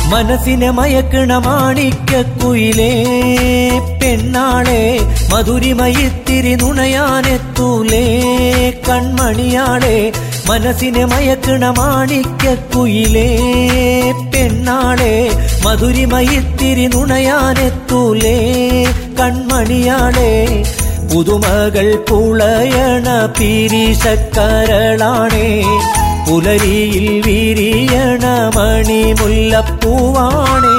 മനസ്സിനെ മയക്കണ മാണിക്കുയിലേ പെണ്ണാളെ മധുരിമയിത്തിരി നുണയാനെത്തൂലേ കൺമണിയാളെ മനസ്സിനെ മയക്കണ മാണിക്കുയിലേ പെണ്ണാളെ മധുരിമയിത്തിരി നുണയാനെത്തൂലേ കൺമണിയാളെ പുതുമകൾ പുളയണ പീരീശക്കരളാണേ പുലരിയിൽ വിരിയണ മണിമുല്ലപ്പൂവാണേ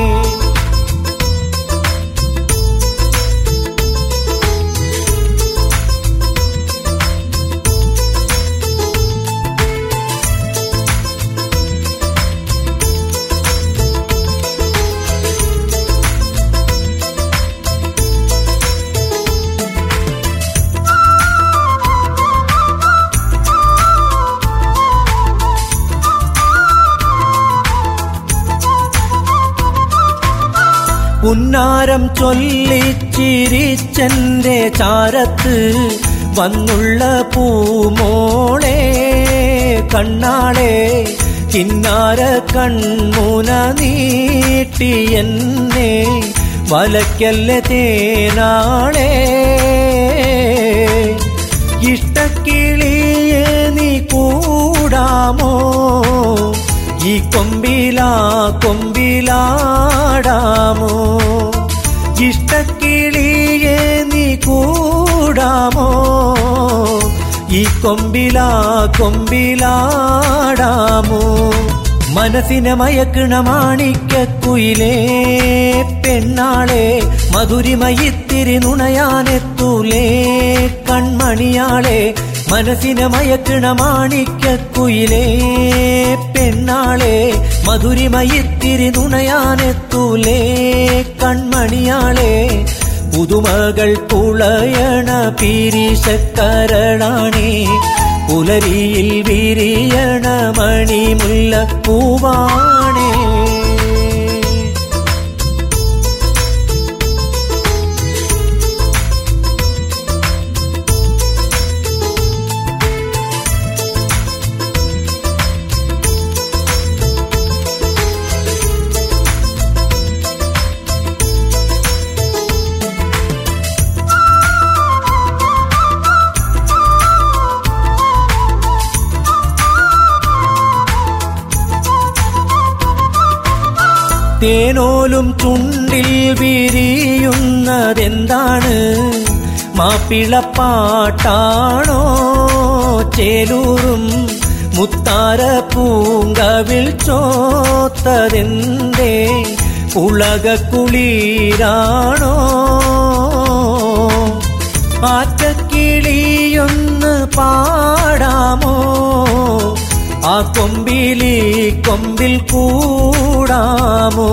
പുന്നാരം ചൊല്ലിച്ചിരിച്ചെന്റെ ചാരത്ത് വന്നുള്ള പൂമോളെ കണ്ണാളെ കിന്നാര കൺമുന നീട്ടി എന്നെ വലക്കല്ല തേനാളെ ഇഷ്ടക്കിളിയെ നീ കൂടാമോ ഈ കൊമ്പിലാ കൊമ്പിലാടാമോ ഇഷ്ടക്കിളിയെ നീ കൂടാമോ ഈ കൊമ്പിലാ കൊമ്പിലാടാമോ മനസ്സിനെ മയക്കണ മാണിക്കുയിലേ പെണ്ണാളെ മധുരിമയിത്തിരി നുണയാനെത്തൂലേ കൺമണിയാളെ മനസ്സിനെ മയക്കണ മാണിക്കുയിലേ പെണ്ണാളെ മധുരിമയിത്തിരി നുണയാനെത്തൂലേ കൺമണിയാളെ പുതുമകൾ പുളയണ പീരീശക്കരളാണേ പുലരിയിൽ വിരിയണ മണിമുല്ല പൂവാണേ തേനോലും ചുണ്ടിൽ വിരിയുന്നതെന്താണ് മാപ്പിളപ്പാട്ടാണോ ചേലൂറും മുത്താര പൂങ്കവിൽ ചോത്തതെന്തേ ഉളകക്കുളീരാണോ ആറ്റക്കിളിയൊന്ന് പാടാമോ ആ കൊമ്പിലി കൊമ്പിൽ കൂടാമോ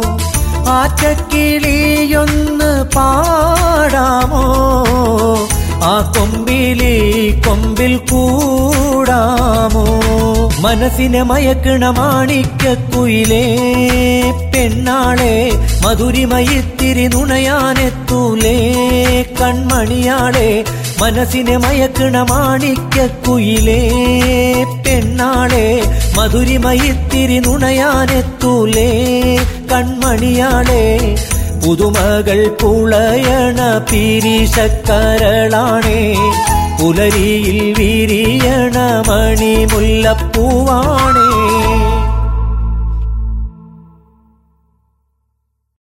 ആറ്റക്കിളിയൊന്ന് പാടാമോ ആ കൊമ്പിലി കൊമ്പിൽ കൂടാമോ മനസ്സിനെ മയക്കണ മാണിക്കുയിലേ പെണ്ണാളെ മധുരിമയിത്തിരി നുണയാനെത്തൂലേ കൺമണിയാളെ മനസ്സിനെ മയക്കണ മാണിക്കുയിലേ പെണ്ണാളെ മധുരിമയിത്തിരി നുണയാനെത്തൂലേ കൺമണിയാളെ പുതുമകൾ പുളയണ പീരീശക്കരളാണേ പുലരിയിൽ വിരിയണ മണിമുല്ലപ്പൂവാണേ